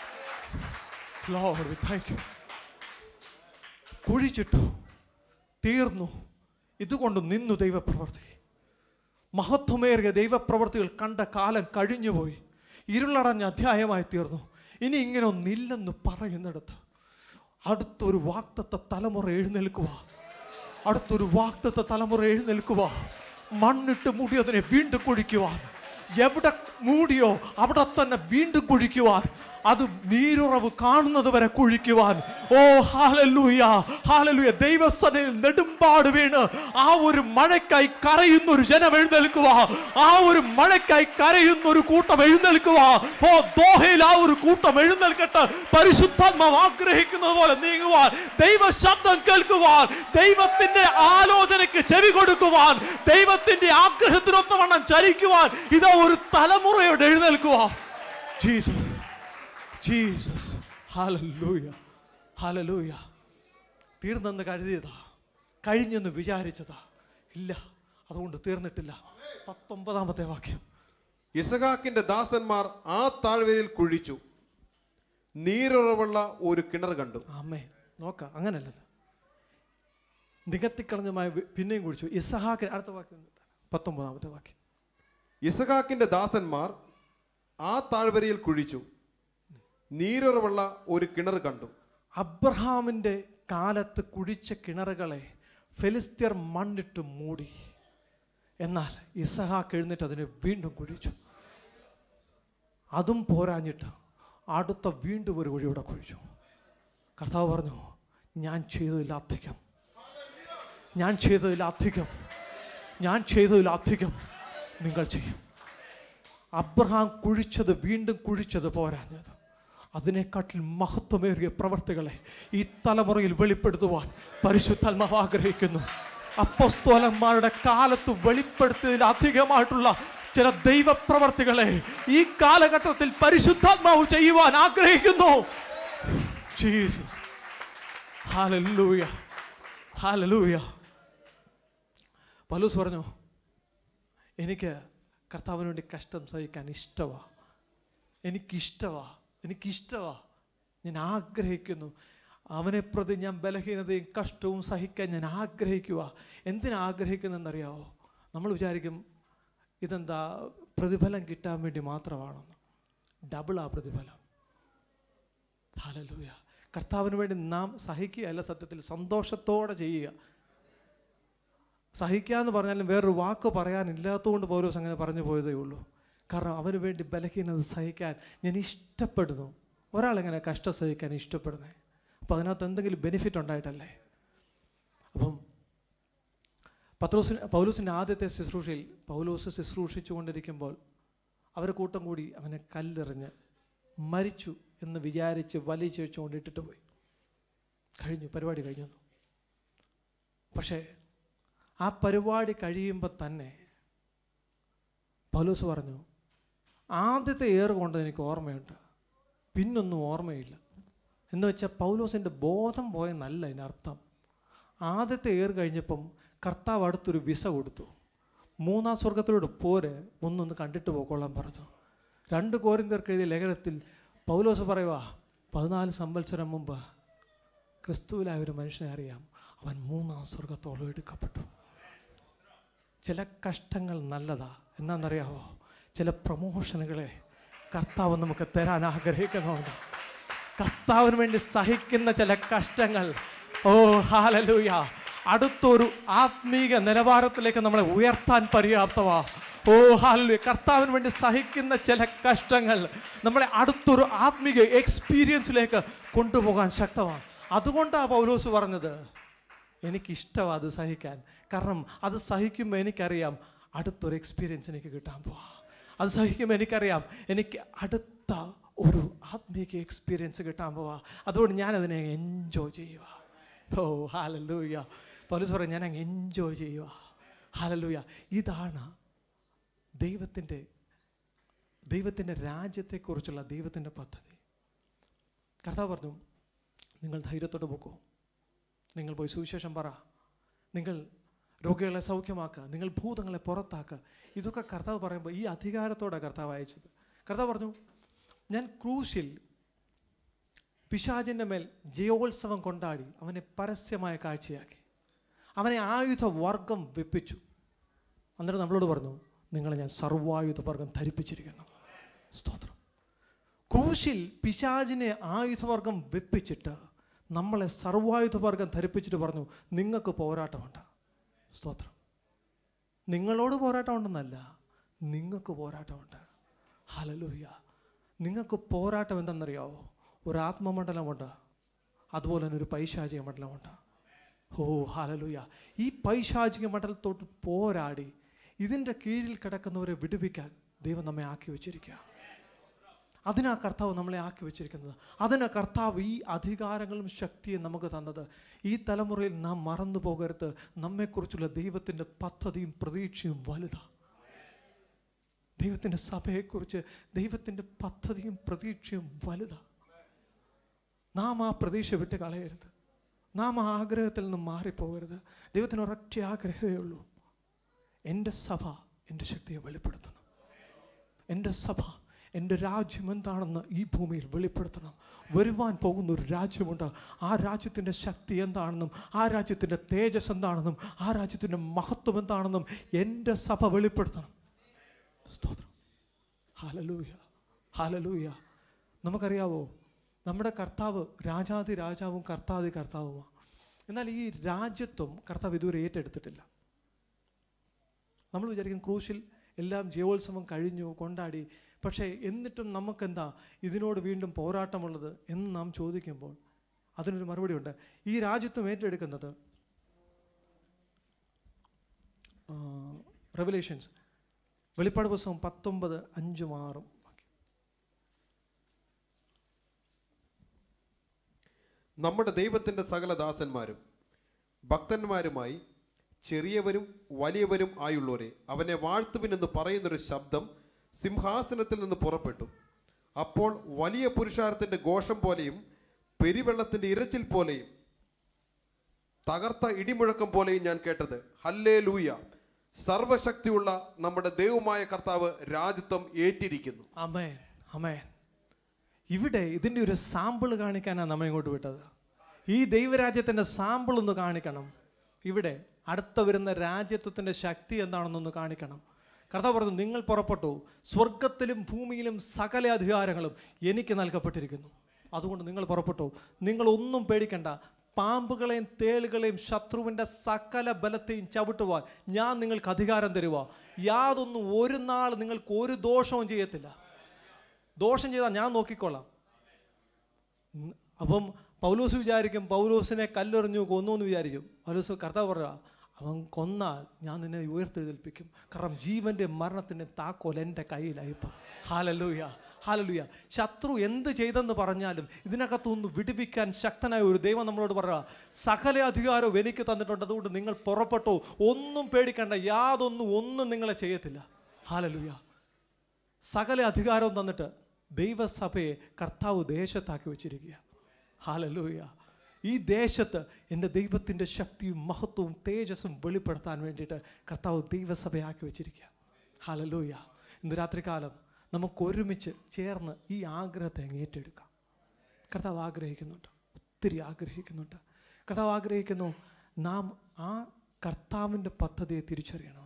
Lord thank you കുഴിച്ചിട്ടു തീർന്നു ഇതുകൊണ്ട് നിന്നു ദൈവപ്രവർത്തി മഹത്വമേറിയ ദൈവപ്രവർത്തികൾ കണ്ട കാലം കഴിഞ്ഞുപോയി ഇരുളടഞ്ഞ അധ്യായമായി തീർന്നു ഇനി ഇങ്ങനെ ഒന്നില്ലെന്ന് പറയുന്നിടത്ത് അടുത്തൊരു വാക്തത്വ തലമുറ എഴുന്നേൽക്കുക അടുത്തൊരു വാക്തത്വ തലമുറ എഴുന്നേൽക്കുക മണ്ണിട്ട് മൂടിയതിനെ വീണ്ടും കുഴിക്കുവാൻ എവിടെ മൂടിയോ അവിടെ തന്നെ വീണ്ടും കുഴിക്കുവാൻ അത് നീരുറവ് കാണുന്നത് വരെ കുഴിക്കുവാൻ ഓ ഹാലലൂയ ഹാലലൂയ ദൈവസനയിൽ നെടുമ്പാട് വീണ് ആ ഒരു മഴയ്ക്കായി കരയുന്ന ഒരു ജനം എഴുന്നേൽക്കുക ആ ഒരു മഴയ്ക്കായി കരയുന്ന ഒരു കൂട്ടം എഴുന്നേൽക്കുക ഓ ദോഹയിൽ ആ ഒരു കൂട്ടം എഴുന്നേൽക്കട്ടെ പരിശുദ്ധാത്മാവ് ആഗ്രഹിക്കുന്നത് പോലെ നീങ്ങുവാൻ ദൈവ ശബ്ദം കേൾക്കുവാൻ ദൈവത്തിന്റെ ആലോചനയ്ക്ക് ചെവി കൊടുക്കുവാൻ ദൈവത്തിന്റെ ആഗ്രഹത്തിനൊത്തവണ്ണം ചലിക്കുവാൻ ഇതാ ഒരു തലമുറയോട് എഴുന്നേൽക്കുക ജീസസ് ജീസസ് ഹാലലൂയ ഹാലലൂയ തീർന്നെന്ന് കരുതിയതാ കഴിഞ്ഞെന്ന് വിചാരിച്ചതാ ഇല്ല അതുകൊണ്ട് തീർന്നിട്ടില്ല പത്തൊമ്പതാമത്തെ വാക്യം ഇസഹാക്കിന്റെ ദാസന്മാർ ആ താഴ്വരയിൽ കുഴിച്ചു നീരുറവുള്ള ഒരു കിണർ കണ്ടു അമ്മേ നോക്കാം അങ്ങനല്ലത് നികത്തിക്കളഞ്ഞുമായ വി- പിന്നെയും കുഴിച്ചു ഇസഹാക്കിന് അടുത്ത വാക്യം പത്തൊമ്പതാമത്തെ വാക്യം ഇസഹാക്കിന്റെ ദാസന്മാർ ആ താഴ്വരയിൽ കുഴിച്ചു നീരുറവുള്ള ഒരു കിണർ കണ്ടു അബ്രഹാമിൻ്റെ കാലത്ത് കുഴിച്ച കിണറുകളെ ഫെലിസ്തീർ മണ്ണിട്ട് മൂടി എന്നാൽ ഇസഹാക്ക് എഴുന്നേറ്റ് അതിനെ വീണ്ടും കുഴിച്ചു അതും പോരാഞ്ഞിട്ട് അടുത്ത വീണ്ടും ഒരു കുഴിയുടെ കുഴിച്ചു കർത്താവ് പറഞ്ഞു ഞാൻ ചെയ്തതിലധികം ഞാൻ ചെയ്തതിലധികം ഞാൻ ചെയ്തതിലധികം നിങ്ങൾ ചെയ്യും അബ്രഹാം കുഴിച്ചത് വീണ്ടും കുഴിച്ചത് പോരാഞ്ഞത് അതിനെക്കാട്ടിൽ മഹത്വമേറിയ പ്രവർത്തികളെ ഈ തലമുറയിൽ വെളിപ്പെടുത്തുവാൻ പരിശുദ്ധാത്മാവ് ആഗ്രഹിക്കുന്നു അപ്പസ്തോലന്മാരുടെ കാലത്ത് വെളിപ്പെടുത്തിയതിൽ അധികമായിട്ടുള്ള ചില ദൈവപ്രവർത്തികളെ ഈ കാലഘട്ടത്തിൽ പരിശുദ്ധാത്മാവ് ചെയ്യുവാൻ ആഗ്രഹിക്കുന്നു ജീസസ് ഹാലലൂയ ഹാലലൂയ പലൂസ് പറഞ്ഞു എനിക്ക് കർത്താവിന് വേണ്ടി കഷ്ടം സഹിക്കാൻ ഇഷ്ടമാണ് എനിക്കിഷ്ടമാ എനിക്കിഷ്ടമാ ഞാൻ ആഗ്രഹിക്കുന്നു അവനെ പ്രതി ഞാൻ ബലഹീനതയും കഷ്ടവും സഹിക്കാൻ ഞാൻ ആഗ്രഹിക്കുക എന്തിനാ ആഗ്രഹിക്കുന്നതെന്നറിയാവോ നമ്മൾ വിചാരിക്കും ഇതെന്താ പ്രതിഫലം കിട്ടാൻ വേണ്ടി മാത്രമാണെന്ന് ഡബിളാ പ്രതിഫലം ഹാലലൂയ കർത്താവിന് വേണ്ടി നാം സഹിക്കുകയല്ല സത്യത്തിൽ സന്തോഷത്തോടെ ചെയ്യുക സഹിക്കുക എന്ന് പറഞ്ഞാലും വേറൊരു വാക്ക് പറയാനില്ലാത്തതുകൊണ്ട് പൗലോസ് അങ്ങനെ പറഞ്ഞു പോയതേ ഉള്ളൂ കാരണം അവന് വേണ്ടി ബലഹീനത സഹിക്കാൻ ഞാൻ ഇഷ്ടപ്പെടുന്നു ഒരാളെങ്ങനെ കഷ്ടം സഹിക്കാൻ ഇഷ്ടപ്പെടുന്നത് അപ്പോൾ അതിനകത്ത് എന്തെങ്കിലും ബെനിഫിറ്റ് ഉണ്ടായിട്ടല്ലേ അപ്പം പത്രോസിന് പൗലോസിൻ്റെ ആദ്യത്തെ ശുശ്രൂഷയിൽ പൗലോസ് ശുശ്രൂഷിച്ചു കൊണ്ടിരിക്കുമ്പോൾ അവർ കൂട്ടം കൂടി അവനെ കല്ലെറിഞ്ഞ് മരിച്ചു എന്ന് വിചാരിച്ച് വലിച്ചഴിച്ചുകൊണ്ട് ഇട്ടിട്ട് പോയി കഴിഞ്ഞു പരിപാടി കഴിഞ്ഞു പക്ഷേ ആ പരിപാടി കഴിയുമ്പോൾ തന്നെ പൗലോസ് പറഞ്ഞു ആദ്യത്തെ ഏറ് കൊണ്ട് എനിക്ക് ഓർമ്മയുണ്ട് പിന്നൊന്നും ഓർമ്മയില്ല എന്ന് വെച്ചാൽ പൗലോസിൻ്റെ ബോധം പോയെന്നല്ല അതിനർത്ഥം ആദ്യത്തെ ഏറ് കഴിഞ്ഞപ്പം കർത്താവ് അടുത്തൊരു വിസ കൊടുത്തു മൂന്നാം സ്വർഗത്തിലോട് പോര് ഒന്നൊന്ന് കണ്ടിട്ട് പോയിക്കൊള്ളാൻ പറഞ്ഞു രണ്ട് കോരിന്തർക്ക് എഴുതിയ ലേഖനത്തിൽ പൗലോസ് പറയുക പതിനാല് സംവത്സരം മുമ്പ് ക്രിസ്തുവിലായ ഒരു മനുഷ്യനെ അറിയാം അവൻ മൂന്നാം സ്വർഗത്തോളം എടുക്കപ്പെട്ടു ചില കഷ്ടങ്ങൾ നല്ലതാ എന്നാന്നറിയാവോ ചില പ്രമോഷനുകളെ കർത്താവ് നമുക്ക് തരാൻ ആഗ്രഹിക്കുന്നുണ്ട് കർത്താവിന് വേണ്ടി സഹിക്കുന്ന ചില കഷ്ടങ്ങൾ ഓ ഹാലലൂയ അടുത്തൊരു ആത്മീക നിലവാരത്തിലേക്ക് നമ്മളെ ഉയർത്താൻ പര്യാപ്തമാ ഓ ഹാലലൂയ കർത്താവിന് വേണ്ടി സഹിക്കുന്ന ചില കഷ്ടങ്ങൾ നമ്മളെ അടുത്തൊരു ആത്മീക എക്സ്പീരിയൻസിലേക്ക് കൊണ്ടുപോകാൻ ശക്തമാണ് അതുകൊണ്ടാണ് പൗലോസ് പറഞ്ഞത് എനിക്കിഷ്ടമാണ് അത് സഹിക്കാൻ കാരണം അത് സഹിക്കുമ്പോൾ എനിക്കറിയാം അടുത്തൊരു എക്സ്പീരിയൻസ് എനിക്ക് കിട്ടാൻ പോവാ അത് സഹിക്കുമ്പോൾ എനിക്കറിയാം എനിക്ക് അടുത്ത ഒരു ആത്മീക എക്സ്പീരിയൻസ് കിട്ടാൻ പോവാ അതുകൊണ്ട് ഞാനതിനെ എൻജോയ് ചെയ്യുക ഓ ഹാലല്ലൂയ പോലീസ് പറയും ഞാൻ അങ്ങ് എൻജോയ് ചെയ്യുക ഹാലല്ലൂയ ഇതാണ് ദൈവത്തിൻ്റെ ദൈവത്തിൻ്റെ രാജ്യത്തെക്കുറിച്ചുള്ള ദൈവത്തിൻ്റെ പദ്ധതി കർത്താവ് പറഞ്ഞു നിങ്ങൾ ധൈര്യത്തോടെ പോക്കോ നിങ്ങൾ പോയി സുവിശേഷം പറ നിങ്ങൾ രോഗികളെ സൗഖ്യമാക്കുക നിങ്ങൾ ഭൂതങ്ങളെ പുറത്താക്കുക ഇതൊക്കെ കർത്താവ് പറയുമ്പോൾ ഈ അധികാരത്തോടെ കർത്താവ് അയച്ചത് കർത്താവ് പറഞ്ഞു ഞാൻ ക്രൂശിൽ പിശാചിൻ്റെ മേൽ ജയോത്സവം കൊണ്ടാടി അവനെ പരസ്യമായ കാഴ്ചയാക്കി അവനെ ആയുധ വർഗം വെപ്പിച്ചു അന്നേരം നമ്മളോട് പറഞ്ഞു നിങ്ങളെ ഞാൻ സർവായുധ വർഗം ധരിപ്പിച്ചിരിക്കുന്നു സ്തോത്രം ക്രൂശിൽ പിശാചിനെ ആയുധവർഗം വെപ്പിച്ചിട്ട് നമ്മളെ സർവായുധവർഗം ധരിപ്പിച്ചിട്ട് പറഞ്ഞു നിങ്ങൾക്ക് പോരാട്ടമുണ്ട് സ്തോത്രം നിങ്ങളോട് പോരാട്ടമുണ്ടെന്നല്ല നിങ്ങൾക്ക് പോരാട്ടമുണ്ട് ഹലലൂയ നിങ്ങൾക്ക് പോരാട്ടം എന്തെന്നറിയാവോ ഒരു ആത്മമണ്ഡലമുണ്ട് അതുപോലെ തന്നെ ഒരു പൈശാചിക മണ്ഡലമുണ്ട് ഓ ഹാലലൂയ ഈ പൈശാചിക മണ്ഡലത്തോട്ട് പോരാടി ഇതിൻ്റെ കീഴിൽ കിടക്കുന്നവരെ വിടുവിക്കാൻ ദൈവം നമ്മെ ആക്കി വെച്ചിരിക്കുക അതിനാ കർത്താവ് നമ്മളെ ആക്കി വെച്ചിരിക്കുന്നത് അതിനാ കർത്താവ് ഈ അധികാരങ്ങളും ശക്തിയും നമുക്ക് തന്നത് ഈ തലമുറയിൽ നാം മറന്നു പോകരുത് നമ്മെക്കുറിച്ചുള്ള ദൈവത്തിൻ്റെ പദ്ധതിയും പ്രതീക്ഷയും വലുതാ ദൈവത്തിൻ്റെ സഭയെക്കുറിച്ച് ദൈവത്തിൻ്റെ പദ്ധതിയും പ്രതീക്ഷയും വലുതാ നാം ആ പ്രതീക്ഷ വിട്ട് കളയരുത് നാം ആ ആഗ്രഹത്തിൽ നിന്ന് മാറിപ്പോകരുത് ദൈവത്തിന് ഒരൊറ്റ ആഗ്രഹമേ ഉള്ളൂ എൻ്റെ സഭ എൻ്റെ ശക്തിയെ വെളിപ്പെടുത്തണം എൻ്റെ സഭ എൻ്റെ രാജ്യം എന്താണെന്ന് ഈ ഭൂമിയിൽ വെളിപ്പെടുത്തണം വരുവാൻ പോകുന്ന ഒരു രാജ്യമുണ്ട് ആ രാജ്യത്തിൻ്റെ ശക്തി എന്താണെന്നും ആ രാജ്യത്തിൻ്റെ തേജസ് എന്താണെന്നും ആ രാജ്യത്തിൻ്റെ മഹത്വം എന്താണെന്നും എൻ്റെ സഭ വെളിപ്പെടുത്തണം സ്തോത്രം ഹാലലൂയ ഹാലലൂയ നമുക്കറിയാവോ നമ്മുടെ കർത്താവ് രാജാതി രാജാവും കർത്താതി കർത്താവുമാണ് എന്നാൽ ഈ രാജ്യത്വം കർത്താവ് ഇതുവരെ ഏറ്റെടുത്തിട്ടില്ല നമ്മൾ വിചാരിക്കും ക്രൂശിൽ എല്ലാം ജയോത്സവം കഴിഞ്ഞു കൊണ്ടാടി പക്ഷേ എന്നിട്ടും നമുക്കെന്താ ഇതിനോട് വീണ്ടും പോരാട്ടമുള്ളത് എന്ന് നാം ചോദിക്കുമ്പോൾ അതിനൊരു മറുപടിയുണ്ട് ഈ രാജ്യത്വം ഏറ്റെടുക്കുന്നത് റെവലേഷൻസ് വെളിപ്പാട് പുസ്തകം പത്തൊമ്പത് അഞ്ചും ആറും നമ്മുടെ ദൈവത്തിൻ്റെ സകല ദാസന്മാരും ഭക്തന്മാരുമായി ചെറിയവരും വലിയവരും ആയുള്ളവരെ അവനെ വാഴ്ത്തുവിനെന്ന് പറയുന്നൊരു ശബ്ദം സിംഹാസനത്തിൽ നിന്ന് പുറപ്പെട്ടു അപ്പോൾ വലിയ പുരുഷാരത്തിൻ്റെ ഘോഷം പോലെയും പെരുവെള്ളത്തിൻ്റെ ഇരച്ചിൽ പോലെയും തകർത്ത ഇടിമുഴക്കം പോലെയും ഞാൻ കേട്ടത് ഹല്ലേ ലൂയ സർവശക്തിയുള്ള നമ്മുടെ ദൈവമായ കർത്താവ് രാജ്യത്വം ഏറ്റിരിക്കുന്നു അമേൻ അമേൻ ഇവിടെ ഇതിൻ്റെ ഒരു സാമ്പിൾ കാണിക്കാനാണ് നമ്മെ ഇങ്ങോട്ട് വിട്ടത് ഈ ദൈവരാജ്യത്തിൻ്റെ സാമ്പിൾ ഒന്ന് കാണിക്കണം ഇവിടെ അടുത്ത വരുന്ന രാജ്യത്വത്തിൻ്റെ ശക്തി എന്താണെന്നൊന്ന് കാണിക്കണം കർത്താവ് പറഞ്ഞു നിങ്ങൾ പുറപ്പെട്ടു സ്വർഗത്തിലും ഭൂമിയിലും സകല അധികാരങ്ങളും എനിക്ക് നൽകപ്പെട്ടിരിക്കുന്നു അതുകൊണ്ട് നിങ്ങൾ പുറപ്പെട്ടു നിങ്ങൾ ഒന്നും പേടിക്കണ്ട പാമ്പുകളെയും തേളുകളെയും ശത്രുവിൻ്റെ സകല ബലത്തെയും ചവിട്ടുവാൻ ഞാൻ നിങ്ങൾക്ക് അധികാരം തരുക യാതൊന്നും ഒരു നാൾ നിങ്ങൾക്ക് ഒരു ദോഷവും ചെയ്യത്തില്ല ദോഷം ചെയ്താൽ ഞാൻ നോക്കിക്കോളാം ഉം, അപ്പം പൗലോസ് വിചാരിക്കും പൗലോസിനെ കല്ലെറിഞ്ഞു കൊന്നു എന്ന് വിചാരിക്കും പൗലോസ് കർത്താവ് പറയുക അവൻ കൊന്നാൽ ഞാൻ നിന്നെ ഉയർത്തെഴുന്നേൽപ്പിക്കും കാരണം ജീവന്റെ മരണത്തിന്റെ താക്കോൽ എൻ്റെ കയ്യിലായി ഇപ്പം ഹാലലൂയ ഹാലലൂയ ശത്രു എന്ത് ചെയ്തെന്ന് പറഞ്ഞാലും ഇതിനകത്തുനിന്ന് വിടുവിക്കാൻ ശക്തനായ ഒരു ദൈവം നമ്മളോട് പറയുക സകല അധികാരവും എനിക്ക് തന്നിട്ടുണ്ട് അതുകൊണ്ട് നിങ്ങൾ പുറപ്പെട്ടു ഒന്നും പേടിക്കണ്ട യാതൊന്നും ഒന്നും നിങ്ങളെ ചെയ്യത്തില്ല ഹാലലൂയ സകല അധികാരവും തന്നിട്ട് ദൈവസഭയെ കർത്താവ് ദേശത്താക്കി വെച്ചിരിക്കുക ഹാലലൂയ ഈ ദേശത്ത് എൻ്റെ ദൈവത്തിൻ്റെ ശക്തിയും മഹത്വവും തേജസ്സും വെളിപ്പെടുത്താൻ വേണ്ടിയിട്ട് കർത്താവ് ദൈവസഭയാക്കി വെച്ചിരിക്കുക ഹാലലൂയ ഇന്ന് രാത്രികാലം നമുക്ക് ഒരുമിച്ച് ചേർന്ന് ഈ ആഗ്രഹത്തെ അങ്ങ് ഏറ്റെടുക്കാം കർത്താവ് ആഗ്രഹിക്കുന്നുണ്ട് ഒത്തിരി ആഗ്രഹിക്കുന്നുണ്ട് കർത്താവ് ആഗ്രഹിക്കുന്നു നാം ആ കർത്താവിൻ്റെ പദ്ധതിയെ തിരിച്ചറിയണം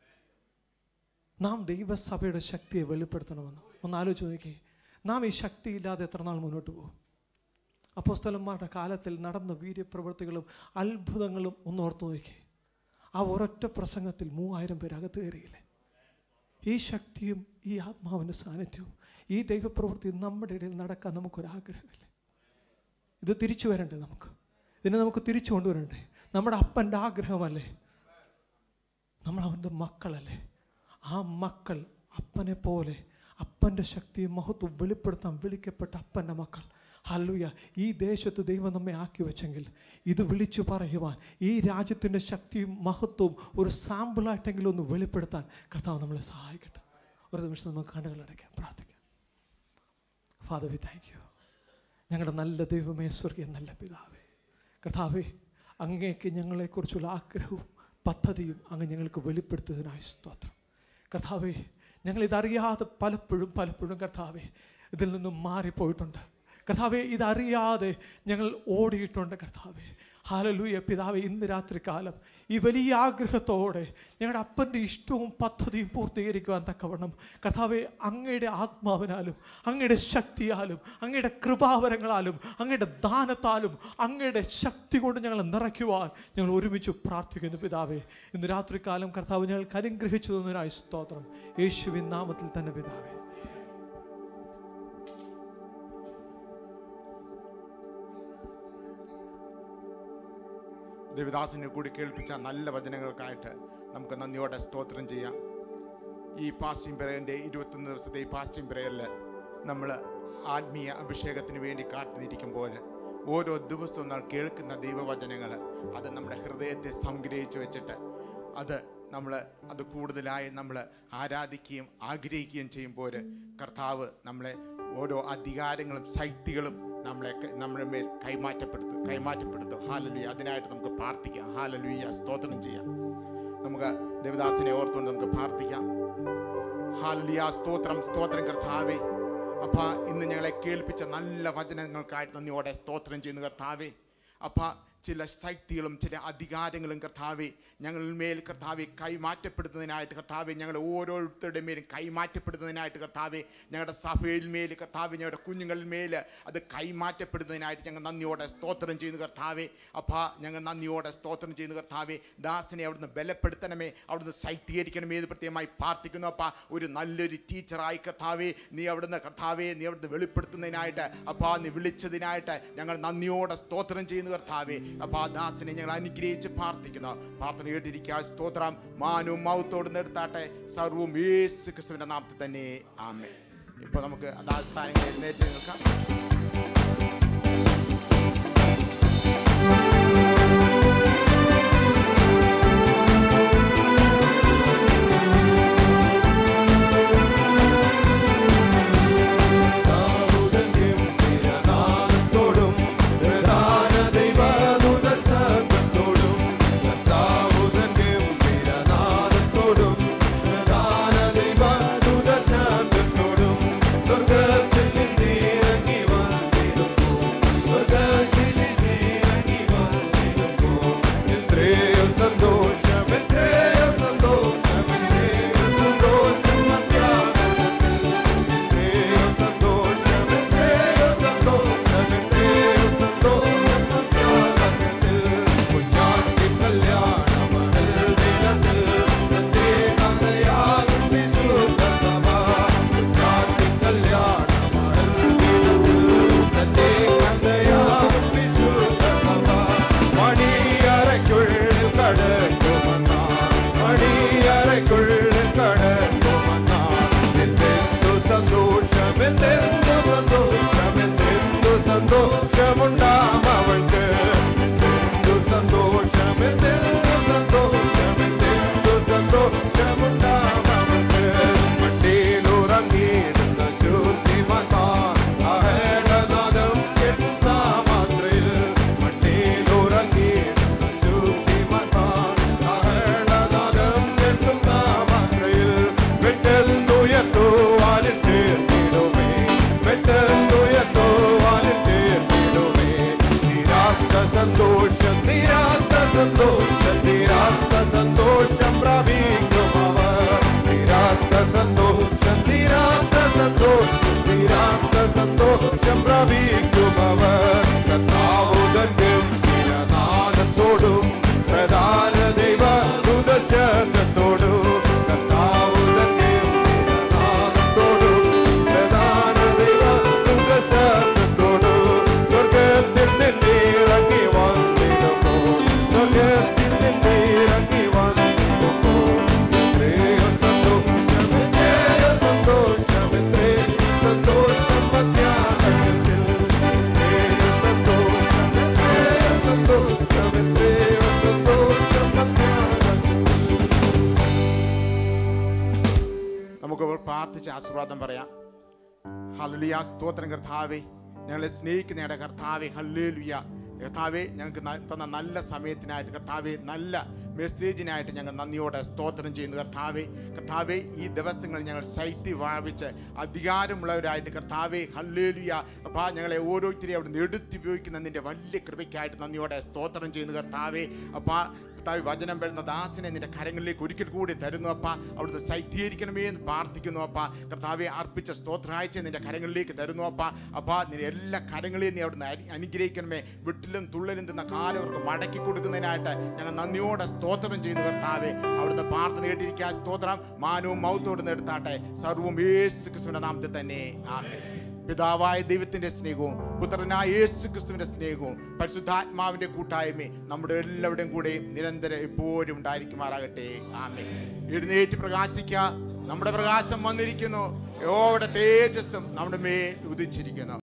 നാം ദൈവസഭയുടെ ശക്തിയെ വെളിപ്പെടുത്തണമെന്ന് ഒന്ന് ആലോചിച്ച് നോക്കിയേ നാം ഈ ശക്തി ഇല്ലാതെ എത്ര നാൾ മുന്നോട്ട് പോകും അപ്പോസ്തലന്മാരുടെ കാലത്തിൽ നടന്ന വീര്യപ്രവൃത്തികളും അത്ഭുതങ്ങളും ഒന്ന് ഓർത്തു നോക്കി ആ ഒരൊറ്റ പ്രസംഗത്തിൽ മൂവായിരം പേര് അകത്ത് കയറിയില്ലേ ഈ ശക്തിയും ഈ ആത്മാവിൻ്റെ സാന്നിധ്യവും ഈ ദൈവപ്രവൃത്തി നമ്മുടെ ഇടയിൽ നടക്കാൻ നമുക്കൊരാഗ്രഹമില്ലേ ഇത് തിരിച്ചു വരണ്ടേ നമുക്ക് ഇതിനെ നമുക്ക് തിരിച്ചു കൊണ്ടുവരണ്ടേ നമ്മുടെ അപ്പൻ്റെ ആഗ്രഹമല്ലേ നമ്മൾ അവൻ്റെ മക്കളല്ലേ ആ മക്കൾ അപ്പനെ പോലെ അപ്പൻ്റെ ശക്തിയും മഹത്വം വെളിപ്പെടുത്താൻ വിളിക്കപ്പെട്ട അപ്പൻ്റെ മക്കൾ ഹല്ലുയ ഈ ദേശത്ത് ദൈവം നമ്മെ ആക്കി വെച്ചെങ്കിൽ ഇത് വിളിച്ചു പറയുവാൻ ഈ രാജ്യത്തിൻ്റെ ശക്തിയും മഹത്വവും ഒരു സാമ്പിളായിട്ടെങ്കിലും ഒന്ന് വെളിപ്പെടുത്താൻ കർത്താവ് നമ്മളെ സഹായിക്കട്ടെ ഒരു നിമിഷം നമുക്ക് കണ്ണുകളടയ്ക്കാം പ്രാർത്ഥിക്കാം ഫാദർ വി താങ്ക് യു ഞങ്ങളുടെ നല്ല ദൈവമേ സ്വർഗീയ നല്ല പിതാവേ കർത്താവേ അങ്ങേക്ക് ഞങ്ങളെക്കുറിച്ചുള്ള ആഗ്രഹവും പദ്ധതിയും അങ്ങ് ഞങ്ങൾക്ക് വെളിപ്പെടുത്തുന്നതിനായി സ്തോത്രം കർത്താവേ ഞങ്ങളിതറിയാതെ പലപ്പോഴും പലപ്പോഴും കർത്താവേ ഇതിൽ നിന്നും മാറിപ്പോയിട്ടുണ്ട് കർത്താവെ ഇതറിയാതെ ഞങ്ങൾ ഓടിയിട്ടുണ്ട് കർത്താവെ ഹാലലൂയ പിതാവെ ഇന്ന് രാത്രി കാലം ഈ വലിയ ആഗ്രഹത്തോടെ ഞങ്ങളുടെ അപ്പൻ്റെ ഇഷ്ടവും പദ്ധതിയും പൂർത്തീകരിക്കുവാൻ തക്കവണ്ണം കർത്താവെ അങ്ങയുടെ ആത്മാവിനാലും അങ്ങയുടെ ശക്തിയാലും അങ്ങയുടെ കൃപാവരങ്ങളാലും അങ്ങയുടെ ദാനത്താലും അങ്ങയുടെ ശക്തി കൊണ്ട് ഞങ്ങളെ നിറയ്ക്കുവാൻ ഞങ്ങൾ ഒരുമിച്ച് പ്രാർത്ഥിക്കുന്നു പിതാവെ ഇന്ന് രാത്രി കാലം കർത്താവ് ഞങ്ങൾക്ക് അനുഗ്രഹിച്ചു തന്നതിനായി സ്തോത്രം യേശുവിൻ നാമത്തിൽ തന്നെ പിതാവേ ദേവദാസിനെ കൂടി കേൾപ്പിച്ച നല്ല വചനങ്ങൾക്കായിട്ട് നമുക്ക് നന്ദിയോടെ സ്തോത്രം ചെയ്യാം ഈ പാസ്റ്റിംഗ് പ്രയറിൻ്റെ ഇരുപത്തൊന്ന് ദിവസത്തെ ഈ പാസ്റ്റിംഗ് പ്രയറിൽ നമ്മൾ ആത്മീയ അഭിഷേകത്തിന് വേണ്ടി കാത്തിരിക്കുമ്പോൾ ഓരോ ദിവസവും നാം കേൾക്കുന്ന ദൈവവചനങ്ങൾ അത് നമ്മുടെ ഹൃദയത്തെ സംഗ്രഹിച്ചു വെച്ചിട്ട് അത് നമ്മൾ അത് കൂടുതലായി നമ്മൾ ആരാധിക്കുകയും ആഗ്രഹിക്കുകയും ചെയ്യുമ്പോൾ കർത്താവ് നമ്മളെ ഓരോ അധികാരങ്ങളും ശക്തികളും നമ്മളെ ക- നമ്മുടെ മേൽ കൈമാറ്റപ്പെടുത്തും കൈമാറ്റപ്പെടുത്തും ഹാലലുയ അതിനായിട്ട് നമുക്ക് പ്രാർത്ഥിക്കാം ഹാലലുയ സ്തോത്രം ചെയ്യാം നമുക്ക് ദേവദാസിനെ ഓർത്തുകൊണ്ട് നമുക്ക് പ്രാർത്ഥിക്കാം ഹാലലുയ സ്തോത്രം സ്തോത്രം കർത്താവേ അപ്പ ഇന്ന് ഞങ്ങളെ കേൾപ്പിച്ച നല്ല വചനങ്ങൾക്കായിട്ട് നന്ദിയോടെ സ്തോത്രം ചെയ്യുന്നു കർത്താവേ അപ്പ ചില ശക്തികളും ചില അധികാരങ്ങളും കർത്താവെ ഞങ്ങളിൽ മേൽ കർത്താവെ കൈമാറ്റപ്പെടുന്നതിനായിട്ട് കർത്താവെ ഞങ്ങൾ ഓരോരുത്തരുടെ മേലും കൈമാറ്റപ്പെടുന്നതിനായിട്ട് കർത്താവെ ഞങ്ങളുടെ സഭയിൽ മേൽ കർത്താവെ ഞങ്ങളുടെ കുഞ്ഞുങ്ങളിൽ മേൽ അത് കൈമാറ്റപ്പെടുന്നതിനായിട്ട് ഞങ്ങൾ നന്ദിയോടെ സ്തോത്രം ചെയ്യുന്നു കർത്താവെ അപ്പ ഞങ്ങൾ നന്ദിയോടെ സ്തോത്രം ചെയ്യുന്നു കർത്താവെ ദാസനെ അവിടുന്ന് ബലപ്പെടുത്തണമേ അവിടുന്ന് ശൈത്യീകരിക്കണമേ എന്ന് പ്രത്യേകമായി പ്രാർത്ഥിക്കുന്നു അപ്പ ഒരു നല്ലൊരു ടീച്ചറായി കർത്താവെ നീ അവിടുന്ന് കർത്താവെ നീ അവിടുന്ന് വെളിപ്പെടുത്തുന്നതിനായിട്ട് അപ്പ നീ വിളിച്ചതിനായിട്ട് ഞങ്ങൾ നന്ദിയോടെ സ്തോത്രം ചെയ്യുന്നു കർത്താവെ അപ്പൊ ആ ദാസനെ ഞങ്ങൾ അനുഗ്രഹിച്ച് പ്രാർത്ഥിക്കുന്നു പ്രാർത്ഥന കേട്ടിരിക്കുക സ്തോത്രം മാനവും മൗത്തോട് നിർത്താട്ടെ സർവവും യേശു ക്രിസ്തുവിന്റെ നാമത്തിൽ തന്നെ ആമേ ഇപ്പൊ നമുക്ക് അതാസ്ഥാനങ്ങൾ എഴുന്നേറ്റ് നിൽക്കാം ോടും പ്രധാന ദൈവദൂത ശബ്ദത്തോടും കർത്താവുതൻ ഗംഭീരനാദത്തോടും പ്രധാന ദൈവദൂത ശബ്ദത്തോടും സ്വർഗ്ഗത്തിൽ നിന്നിറങ്ങി വന്നിടുന്നു പ്രാർത്ഥിച്ച് ആശീർവാദം പറയാം ഹല്ലുയ സ്തോത്രം കർത്താവേ ഞങ്ങളെ സ്നേഹിക്കുന്ന ഞങ്ങളുടെ കർത്താവെ ഹല്ലേലുയ കർത്താവെ ഞങ്ങൾക്ക് ന- തന്ന നല്ല സമയത്തിനായിട്ട് കർത്താവെ നല്ല മെസ്സേജിനായിട്ട് ഞങ്ങൾ നന്ദിയോടെ സ്തോത്രം ചെയ്യുന്നു കർത്താവെ കർത്താവെ ഈ ദിവസങ്ങൾ ഞങ്ങൾ ശൈത്യ ഭാവിച്ച് അധികാരമുള്ളവരായിട്ട് കർത്താവെ ഹല്ലേലുയ അപ്പാ ഞങ്ങളെ ഓരോരുത്തരെയും അവിടുന്ന് എടുത്തുപയോഗിക്കുന്ന നിന്റെ വലിയ കൃപയ്ക്കായിട്ട് നന്ദിയോടെ സ്തോത്രം ചെയ്യുന്നു കർത്താവെ അപ്പാ കർത്താവ് വചനം വരുന്ന ദാസിനെ നിന്റെ കരങ്ങളിലേക്ക് ഒരിക്കൽ കൂടി തരുന്നു അപ്പ അവിടുത്തെ ശൈത്യീകരിക്കണമേ എന്ന് പ്രാർത്ഥിക്കുന്നു അപ്പ കർത്താവെ അർപ്പിച്ച സ്തോത്രാഴ്ച നിന്റെ കരങ്ങളിലേക്ക് തരുന്നു അപ്പ അപ്പ നിന്റെ എല്ലാ കരങ്ങളെയും നീ അവിടുന്ന് അനു- അനുഗ്രഹിക്കണമേ വിട്ടിലും തുള്ളലും തിന്ന കാലം അവർക്ക് മടക്കി കൊടുക്കുന്നതിനായിട്ട് ഞങ്ങൾ നന്ദിയോടെ സ്തോത്രം ചെയ്യുന്നു കർത്താവെ അവിടുത്തെ പ്രാർത്ഥന കേട്ടിരിക്കുക സ്തോത്രം മാനവും മൗത്തോട് എടുത്താട്ടെ സർവവും യേശു ക്രിസ്തുവിന്റെ നാമത്തിൽ തന്നെ ആമേൻ പിതാവായ ദൈവത്തിന്റെ സ്നേഹവും പുത്രനായ യേശു ക്രിസ്തുവിന്റെ സ്നേഹവും പരിശുദ്ധാത്മാവിന്റെ കൂട്ടായ്മയും നമ്മുടെ എല്ലാവരുടെയും കൂടെയും നിരന്തരം എപ്പോഴും ഉണ്ടായിരിക്കുമാറാകട്ടെ ആമേ എഴുന്നേറ്റ് പ്രകാശിക്കുക നമ്മുടെ പ്രകാശം വന്നിരിക്കുന്നു യോടെ തേജസ്സും നമ്മുടെ മേൽ ഉദിച്ചിരിക്കുന്നു